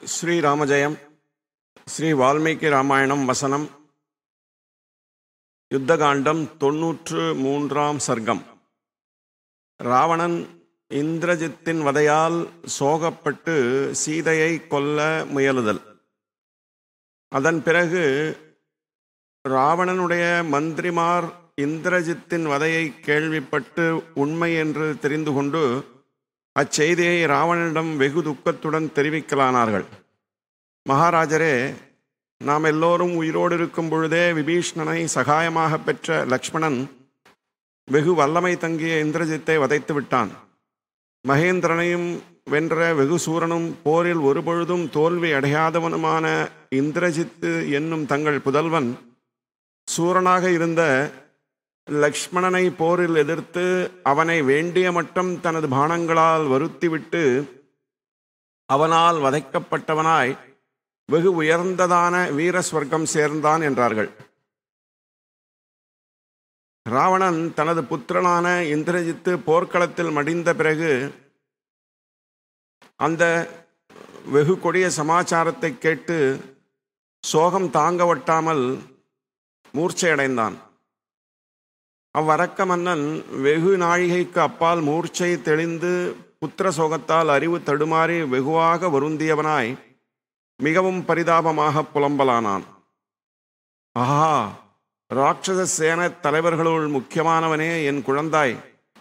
ஸ்ரீராமஜெயம் ஸ்ரீ வால்மீகி ராமாயணம் வசனம் யுத்தகாண்டம் தொன்னூற்று மூன்றாம் சர்க்கம் ராவணன் இந்திரஜித்தின் வதையால் சோகப்பட்டு சீதையை கொல்ல முயலுதல் அதன் பிறகு ராவணனுடைய மந்திரிமார் இந்திரஜித்தின் வதையை கேள்விப்பட்டு உண்மை என்று தெரிந்து கொண்டு அச்செய்தியை ராவணனிடம் வெகு துக்கத்துடன் தெரிவிக்கலானார்கள் மகாராஜரே நாம் எல்லோரும் உயிரோடு இருக்கும் பொழுதே விபீஷ்ணனை சகாயமாக பெற்ற லக்ஷ்மணன் வெகு வல்லமை தங்கிய இந்திரஜித்தை வதைத்து விட்டான் மகேந்திரனையும் வென்ற வெகு சூரனும் போரில் ஒருபொழுதும் தோல்வி அடையாதவனுமான இந்திரஜித்து என்னும் தங்கள் புதல்வன் சூரனாக இருந்த லக்ஷ்மணனை போரில் எதிர்த்து அவனை வேண்டிய மட்டும் தனது பானங்களால் வருத்திவிட்டு அவனால் வதைக்கப்பட்டவனாய் வெகு உயர்ந்ததான வீர ஸ்வர்க்கம் சேர்ந்தான் என்றார்கள் ராவணன் தனது புத்திரனான இந்திரஜித்து போர்க்களத்தில் மடிந்த பிறகு அந்த வெகு கொடிய சமாச்சாரத்தை கேட்டு சோகம் தாங்க ஒட்டாமல் மூர்ச்சையடைந்தான் அவ்வரக்க மன்னன் வெகு நாழிகைக்கு அப்பால் மூர்ச்சை தெளிந்து புத்திர சோகத்தால் அறிவு தடுமாறி வெகுவாக வருந்தியவனாய் மிகவும் பரிதாபமாக புலம்பலானான் ஆஹா ராட்சச சேன தலைவர்களுள் முக்கியமானவனே என் குழந்தாய்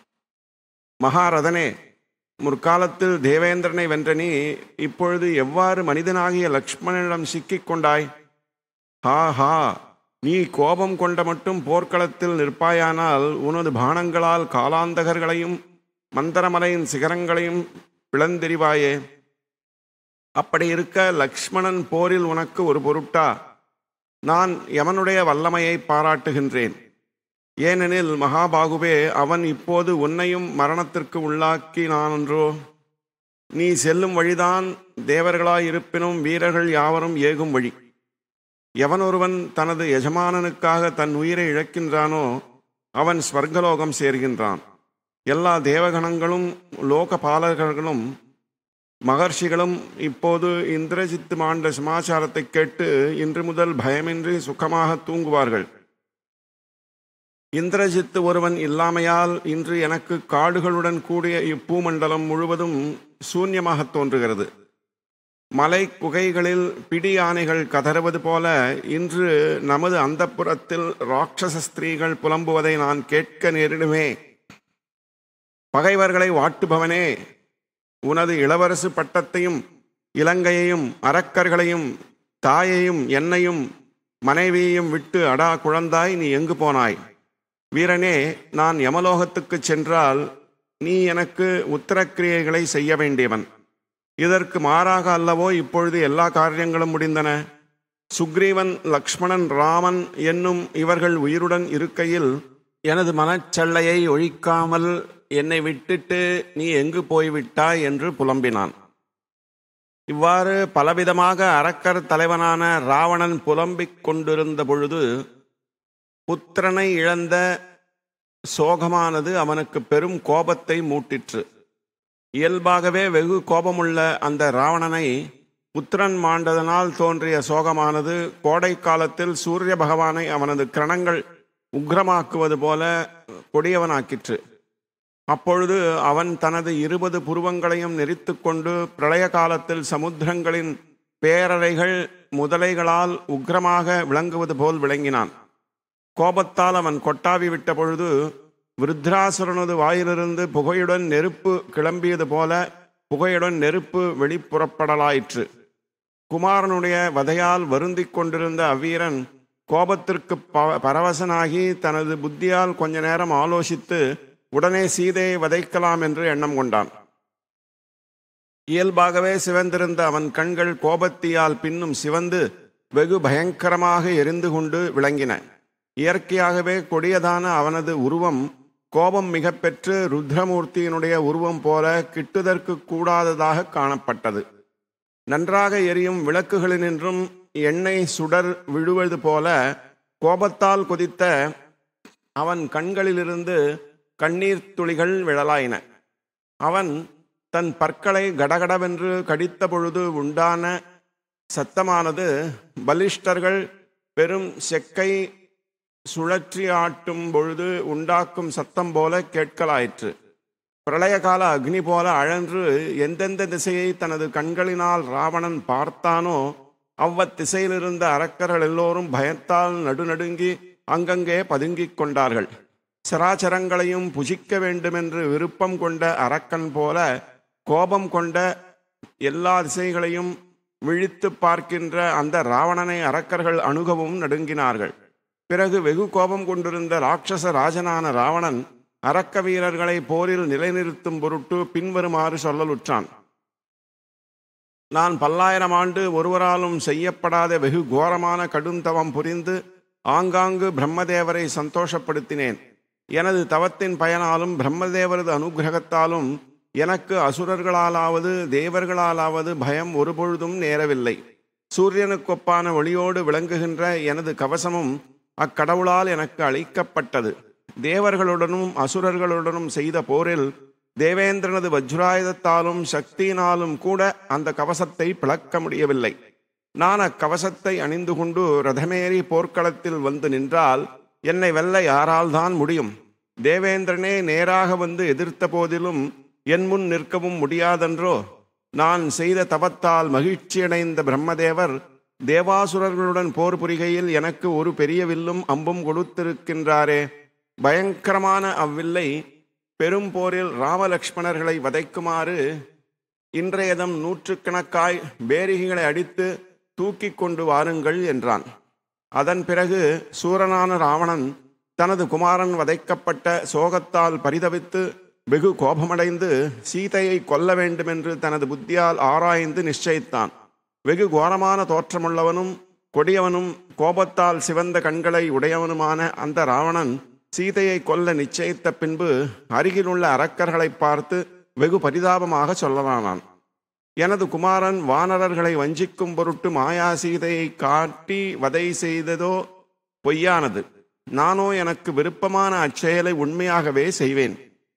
மகாரதனே முற்காலத்தில் தேவேந்திரனை வென்ற நீ இப்பொழுது எவ்வாறு மனிதனாகிய லக்ஷ்மணனிடம் சிக்கிக் கொண்டாய் ஹா ஹா நீ கோபம் கொண்ட மட்டும் போர்க்களத்தில் நிற்பாயானால் உனது பானங்களால் காலாந்தகர்களையும் மந்தரமலையின் சிகரங்களையும் பிளந்தெறிவாயே அப்படி இருக்க லக்ஷ்மணன் போரில் உனக்கு ஒரு பொருட்டா நான் யமனுடைய வல்லமையை பாராட்டுகின்றேன் ஏனெனில் மகாபாகுவே அவன் இப்போது உன்னையும் மரணத்திற்கு உள்ளாக்கினானன்றோ நீ செல்லும் வழிதான் தேவர்களாயிருப்பினும் வீரர்கள் யாவரும் ஏகும் வழி எவனொருவன் தனது எஜமானனுக்காக தன் உயிரை இழக்கின்றானோ அவன் ஸ்வர்கலோகம் சேர்கின்றான் எல்லா தேவகணங்களும் லோகபாலகர்களும் மகர்ஷிகளும் இப்போது இந்திரஜித்து மாண்ட சமாச்சாரத்தை கேட்டு இன்று முதல் பயமின்றி சுகமாக தூங்குவார்கள் இந்திரஜித்து ஒருவன் இல்லாமையால் இன்று எனக்கு காடுகளுடன் கூடிய இப்பூமண்டலம் முழுவதும் சூன்யமாக தோன்றுகிறது மலை குகைகளில் பிடி யானைகள் கதறுவது போல இன்று நமது அந்தப்புறத்தில் ராட்சச ஸ்திரீகள் புலம்புவதை நான் கேட்க நேரிடுமே பகைவர்களை வாட்டுபவனே உனது இளவரசு பட்டத்தையும் இலங்கையையும் அரக்கர்களையும் தாயையும் என்னையும் மனைவியையும் விட்டு அடா குழந்தாய் நீ எங்கு போனாய் வீரனே நான் யமலோகத்துக்கு சென்றால் நீ எனக்கு உத்தரக்கிரியைகளை செய்ய வேண்டியவன் இதற்கு மாறாக அல்லவோ இப்பொழுது எல்லா காரியங்களும் முடிந்தன சுக்ரீவன் லக்ஷ்மணன் ராமன் என்னும் இவர்கள் உயிருடன் இருக்கையில் எனது மனச்சல்லையை ஒழிக்காமல் என்னை விட்டுட்டு நீ எங்கு போய்விட்டாய் என்று புலம்பினான் இவ்வாறு பலவிதமாக அரக்கர் தலைவனான ராவணன் புலம்பிக் கொண்டிருந்த பொழுது புத்திரனை இழந்த சோகமானது அவனுக்கு பெரும் கோபத்தை மூட்டிற்று இயல்பாகவே வெகு கோபமுள்ள அந்த ராவணனை புத்திரன் மாண்டதனால் தோன்றிய சோகமானது கோடை காலத்தில் சூரிய பகவானை அவனது கிரணங்கள் உக்ரமாக்குவது போல கொடியவனாக்கிற்று அப்பொழுது அவன் தனது இருபது புருவங்களையும் நெறித்து கொண்டு பிரளய காலத்தில் சமுத்திரங்களின் பேரறைகள் முதலைகளால் உக்ரமாக விளங்குவது போல் விளங்கினான் கோபத்தால் அவன் கொட்டாவி விட்ட பொழுது விருத்ராசுரனது வாயிலிருந்து புகையுடன் நெருப்பு கிளம்பியது போல புகையுடன் நெருப்பு வெளிப்புறப்படலாயிற்று குமாரனுடைய வதையால் வருந்திக் கொண்டிருந்த அவ்வீரன் கோபத்திற்கு ப பரவசனாகி தனது புத்தியால் கொஞ்ச நேரம் ஆலோசித்து உடனே சீதையை வதைக்கலாம் என்று எண்ணம் கொண்டான் இயல்பாகவே சிவந்திருந்த அவன் கண்கள் கோபத்தியால் பின்னும் சிவந்து வெகு பயங்கரமாக எரிந்து கொண்டு விளங்கின இயற்கையாகவே கொடியதான அவனது உருவம் கோபம் மிக பெற்று ருத்ரமூர்த்தியினுடைய உருவம் போல கிட்டுதற்கு கூடாததாக காணப்பட்டது நன்றாக எரியும் விளக்குகளினின்றும் எண்ணெய் சுடர் விழுவது போல கோபத்தால் கொதித்த அவன் கண்களிலிருந்து கண்ணீர் துளிகள் விழலாயின அவன் தன் பற்களை கடகடவென்று கடித்த பொழுது உண்டான சத்தமானது பலிஷ்டர்கள் பெரும் செக்கை சுழற்றி ஆட்டும் பொழுது உண்டாக்கும் சத்தம் போல கேட்கலாயிற்று பிரளயகால அக்னி போல அழன்று எந்தெந்த திசையை தனது கண்களினால் ராவணன் பார்த்தானோ அவ்வத்திசையிலிருந்த அரக்கர்கள் எல்லோரும் பயத்தால் நடுநடுங்கி அங்கங்கே பதுங்கிக் கொண்டார்கள் சராச்சரங்களையும் புஜிக்க வேண்டுமென்று விருப்பம் கொண்ட அரக்கன் போல கோபம் கொண்ட எல்லா திசைகளையும் விழித்து பார்க்கின்ற அந்த ராவணனை அரக்கர்கள் அணுகவும் நடுங்கினார்கள் பிறகு வெகு கோபம் கொண்டிருந்த ராட்சச ராஜனான ராவணன் அரக்க வீரர்களை போரில் நிலைநிறுத்தும் பொருட்டு பின்வருமாறு சொல்லலுற்றான் நான் பல்லாயிரம் ஆண்டு ஒருவராலும் செய்யப்படாத வெகு கோரமான கடுந்தவம் புரிந்து ஆங்காங்கு பிரம்மதேவரை சந்தோஷப்படுத்தினேன் எனது தவத்தின் பயனாலும் பிரம்மதேவரது அனுகிரகத்தாலும் எனக்கு அசுரர்களாலாவது தேவர்களாலாவது பயம் ஒருபொழுதும் நேரவில்லை சூரியனுக்கொப்பான ஒளியோடு விளங்குகின்ற எனது கவசமும் அக்கடவுளால் எனக்கு அளிக்கப்பட்டது தேவர்களுடனும் அசுரர்களுடனும் செய்த போரில் தேவேந்திரனது வஜ்ராயுதத்தாலும் சக்தியினாலும் கூட அந்த கவசத்தை பிளக்க முடியவில்லை நான் அக்கவசத்தை அணிந்து கொண்டு ரதமேறி போர்க்களத்தில் வந்து நின்றால் என்னை வெல்ல யாரால் தான் முடியும் தேவேந்திரனே நேராக வந்து எதிர்த்த போதிலும் என் முன் நிற்கவும் முடியாதென்றோ நான் செய்த தவத்தால் மகிழ்ச்சியடைந்த பிரம்மதேவர் தேவாசுரர்களுடன் போர் புரிகையில் எனக்கு ஒரு பெரிய வில்லும் அம்பும் கொடுத்திருக்கின்றாரே பயங்கரமான அவ்வில்லை பெரும் போரில் ராமலக்ஷ்மணர்களை வதைக்குமாறு இன்றையதம் நூற்றுக்கணக்காய் பேரிகைகளை அடித்து தூக்கி கொண்டு வாருங்கள் என்றான் அதன் பிறகு சூரனான ராவணன் தனது குமாரன் வதைக்கப்பட்ட சோகத்தால் பரிதவித்து வெகு கோபமடைந்து சீதையை கொல்ல வேண்டுமென்று தனது புத்தியால் ஆராய்ந்து நிச்சயித்தான் வெகு கோரமான தோற்றமுள்ளவனும் கொடியவனும் கோபத்தால் சிவந்த கண்களை உடையவனுமான அந்த ராவணன் சீதையை கொல்ல நிச்சயித்த பின்பு அருகிலுள்ள அரக்கர்களை பார்த்து வெகு பரிதாபமாக சொல்லலானான் எனது குமாரன் வானரர்களை வஞ்சிக்கும் பொருட்டு மாயா சீதையை காட்டி வதை செய்ததோ பொய்யானது நானோ எனக்கு விருப்பமான அச்செயலை உண்மையாகவே செய்வேன்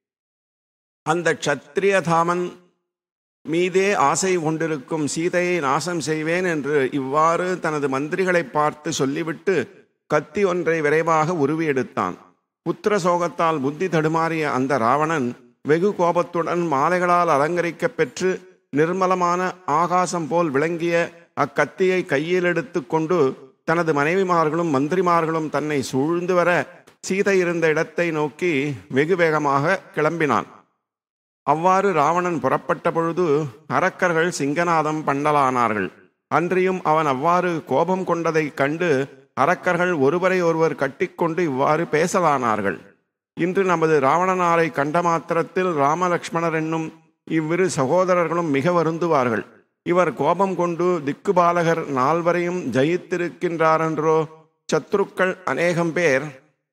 அந்த க்ஷத்திரியதாமன் மீதே ஆசை கொண்டிருக்கும் சீதையை நாசம் செய்வேன் என்று இவ்வாறு தனது மந்திரிகளை பார்த்து சொல்லிவிட்டு கத்தி ஒன்றை விரைவாக உருவி எடுத்தான் புத்திர சோகத்தால் புத்தி தடுமாறிய அந்த ராவணன் வெகு கோபத்துடன் மாலைகளால் அலங்கரிக்கப் பெற்று நிர்மலமான ஆகாசம் போல் விளங்கிய அக்கத்தியை கையில் எடுத்துக்கொண்டு தனது மனைவிமார்களும் மந்திரிமார்களும் தன்னை சூழ்ந்து வர சீதை இருந்த இடத்தை நோக்கி வெகு வேகமாக கிளம்பினான் அவ்வாறு ராவணன் புறப்பட்ட பொழுது அரக்கர்கள் சிங்கநாதம் பண்ணலானார்கள் அன்றியும் அவன் அவ்வாறு கோபம் கொண்டதைக் கண்டு அரக்கர்கள் ஒருவரை ஒருவர் கட்டிக்கொண்டு இவ்வாறு பேசலானார்கள் இன்று நமது ராவணனாரை கண்ட மாத்திரத்தில் ராமலக்ஷ்மணர் என்னும் இவ்விரு சகோதரர்களும் மிக வருந்துவார்கள் இவர் கோபம் கொண்டு திக்குபாலகர் நால்வரையும் ஜெயித்திருக்கின்றாரென்றோ சத்ருக்கள் அநேகம் பேர்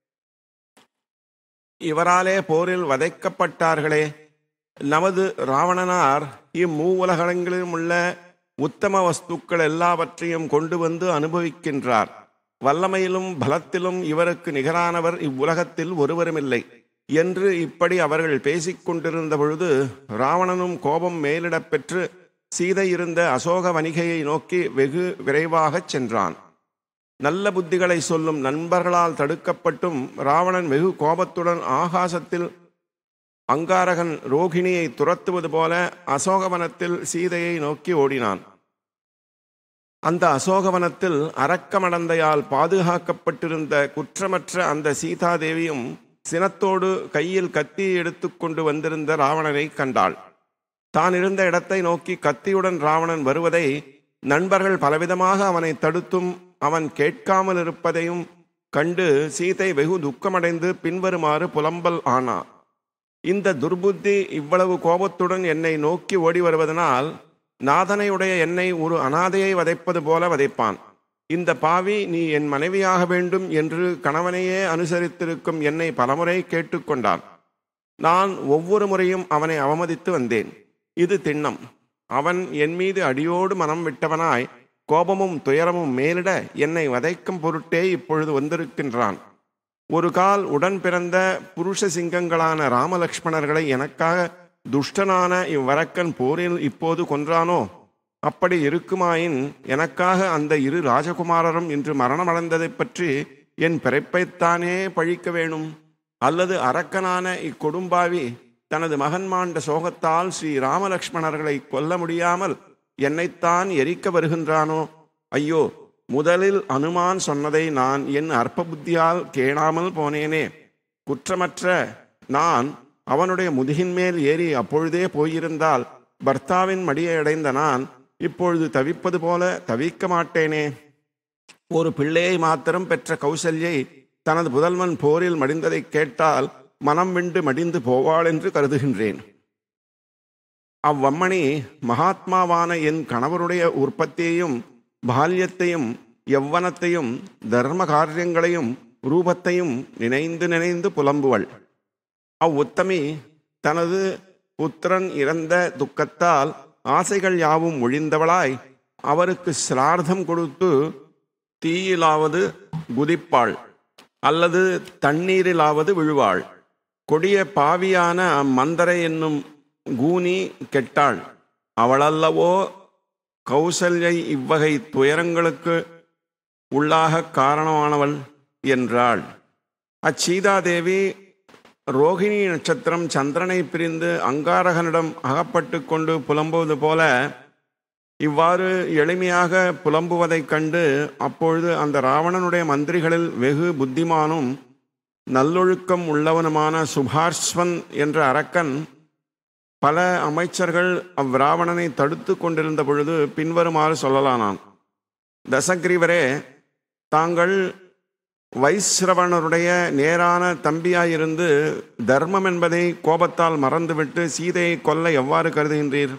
இவராலே போரில் வதைக்கப்பட்டார்களே நமது ராவணனார் இம்மூவுலகங்களிலும் உள்ள உத்தம வஸ்துக்கள் எல்லாவற்றையும் கொண்டு வந்து அனுபவிக்கின்றார் வல்லமையிலும் பலத்திலும் இவருக்கு நிகரானவர் இவ்வுலகத்தில் ஒருவருமில்லை என்று இப்படி அவர்கள் பேசிக் கொண்டிருந்த பொழுது ராவணனும் கோபம் மேலிடப் பெற்று சீதை இருந்த அசோக வணிகையை நோக்கி வெகு விரைவாகச் சென்றான் நல்ல புத்திகளை சொல்லும் நண்பர்களால் தடுக்கப்பட்டும் ராவணன் வெகு கோபத்துடன் ஆகாசத்தில் அங்காரகன் ரோகிணியை துரத்துவது போல அசோகவனத்தில் சீதையை நோக்கி ஓடினான் அந்த அசோகவனத்தில் அரக்கமடந்தையால் பாதுகாக்கப்பட்டிருந்த குற்றமற்ற அந்த சீதாதேவியும் சினத்தோடு கையில் கத்தி எடுத்துக்கொண்டு வந்திருந்த ராவணனை கண்டாள் தான் இருந்த இடத்தை நோக்கி கத்தியுடன் ராவணன் வருவதை நண்பர்கள் பலவிதமாக அவனை தடுத்தும் அவன் கேட்காமல் இருப்பதையும் கண்டு சீதை வெகு துக்கமடைந்து பின்வருமாறு புலம்பல் ஆனா இந்த துர்புத்தி இவ்வளவு கோபத்துடன் என்னை நோக்கி ஓடி வருவதனால் நாதனையுடைய என்னை ஒரு அனாதையை வதைப்பது போல வதைப்பான் இந்த பாவி நீ என் மனைவியாக வேண்டும் என்று கணவனையே அனுசரித்திருக்கும் என்னை பலமுறை கேட்டுக்கொண்டான் நான் ஒவ்வொரு முறையும் அவனை அவமதித்து வந்தேன் இது திண்ணம் அவன் என் மீது அடியோடு மனம் விட்டவனாய் கோபமும் துயரமும் மேலிட என்னை வதைக்கும் பொருட்டே இப்பொழுது வந்திருக்கின்றான் ஒரு கால் உடன் பிறந்த புருஷ சிங்கங்களான ராமலக்ஷ்மணர்களை எனக்காக துஷ்டனான இவ்வரக்கன் போரில் இப்போது கொன்றானோ அப்படி இருக்குமாயின் எனக்காக அந்த இரு ராஜகுமாரரும் இன்று மரணமடைந்ததைப் பற்றி என் பிறப்பைத்தானே பழிக்க வேணும் அல்லது அரக்கனான இக்கொடும்பாவி தனது மகன் மாண்ட சோகத்தால் ஸ்ரீ ராமலக்ஷ்மணர்களை கொல்ல முடியாமல் என்னைத்தான் எரிக்க வருகின்றானோ ஐயோ முதலில் அனுமான் சொன்னதை நான் என் அற்ப புத்தியால் கேளாமல் போனேனே குற்றமற்ற நான் அவனுடைய முதுகின் மேல் ஏறி அப்பொழுதே போயிருந்தால் பர்த்தாவின் மடியை அடைந்த நான் இப்பொழுது தவிப்பது போல தவிக்க மாட்டேனே ஒரு பிள்ளையை மாத்திரம் பெற்ற கௌசல்யை தனது புதல்வன் போரில் மடிந்ததை கேட்டால் மனம் விண்டு மடிந்து போவாள் என்று கருதுகின்றேன் அவ்வம்மணி மகாத்மாவான என் கணவருடைய உற்பத்தியையும் பால்யத்தையும் யவ்வனத்தையும் தர்ம காரியங்களையும் ரூபத்தையும் நினைந்து நினைந்து புலம்புவள் அவ்வுத்தமி தனது புத்திரன் இறந்த துக்கத்தால் ஆசைகள் யாவும் ஒழிந்தவளாய் அவருக்கு சிரார்த்தம் கொடுத்து தீயிலாவது குதிப்பாள் அல்லது தண்ணீரிலாவது விழுவாள் கொடிய பாவியான அம்மந்தரை என்னும் கூனி கெட்டாள் அவளல்லவோ கௌசல்யை இவ்வகை துயரங்களுக்கு உள்ளாக காரணமானவள் என்றாள் அச்சீதாதேவி ரோகிணி நட்சத்திரம் சந்திரனை பிரிந்து அங்காரகனிடம் அகப்பட்டு கொண்டு புலம்புவது போல இவ்வாறு எளிமையாக புலம்புவதைக் கண்டு அப்பொழுது அந்த ராவணனுடைய மந்திரிகளில் வெகு புத்திமானும் நல்லொழுக்கம் உள்ளவனுமான சுபார்ஸ்வன் என்ற அரக்கன் பல அமைச்சர்கள் அவ்ராவணனை தடுத்து கொண்டிருந்த பொழுது பின்வருமாறு சொல்லலானான் தசகிரீவரே தாங்கள் வைஸ்ரவணருடைய நேரான தம்பியாயிருந்து தர்மம் என்பதை கோபத்தால் மறந்துவிட்டு சீதையை கொல்ல எவ்வாறு கருதுகின்றீர்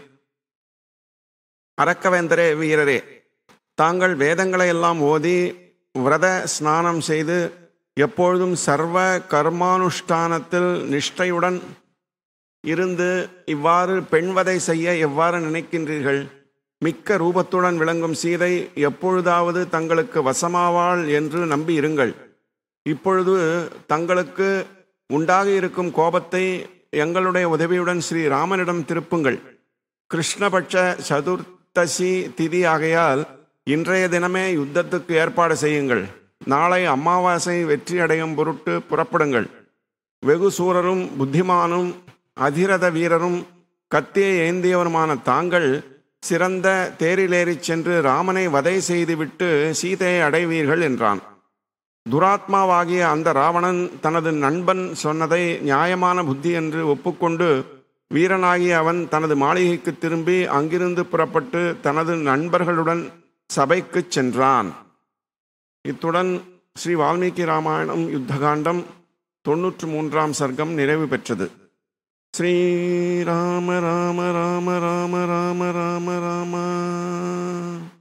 அரக்கவேந்தரே வீரரே தாங்கள் வேதங்களை எல்லாம் ஓதி விரத ஸ்நானம் செய்து எப்பொழுதும் சர்வ கர்மானுஷ்டானத்தில் நிஷ்டையுடன் இருந்து இவ்வாறு பெண்வதை செய்ய எவ்வாறு நினைக்கின்றீர்கள் மிக்க ரூபத்துடன் விளங்கும் சீதை எப்பொழுதாவது தங்களுக்கு வசமாவாள் என்று நம்பி இருங்கள் இப்பொழுது தங்களுக்கு உண்டாக இருக்கும் கோபத்தை எங்களுடைய உதவியுடன் ஸ்ரீ ராமனிடம் திருப்புங்கள் கிருஷ்ணபட்ச சதுர்த்தசி திதி ஆகையால் இன்றைய தினமே யுத்தத்துக்கு ஏற்பாடு செய்யுங்கள் நாளை அமாவாசை வெற்றி அடையும் பொருட்டு புறப்படுங்கள் வெகு சூரரும் புத்திமானும் அதிரத வீரரும் கத்தியை ஏந்தியவருமான தாங்கள் சிறந்த தேரிலேறிச் சென்று ராமனை வதை செய்துவிட்டு சீதையை அடைவீர்கள் என்றான் துராத்மாவாகிய அந்த ராவணன் தனது நண்பன் சொன்னதை நியாயமான புத்தி என்று ஒப்புக்கொண்டு வீரனாகிய அவன் தனது மாளிகைக்கு திரும்பி அங்கிருந்து புறப்பட்டு தனது நண்பர்களுடன் சபைக்குச் சென்றான் இத்துடன் ஸ்ரீ வால்மீகி ராமாயணம் யுத்தகாண்டம் தொன்னூற்று மூன்றாம் சர்க்கம் நிறைவு பெற்றது ஸ்ரீராம ராம ராம ராம ராம ராம ராம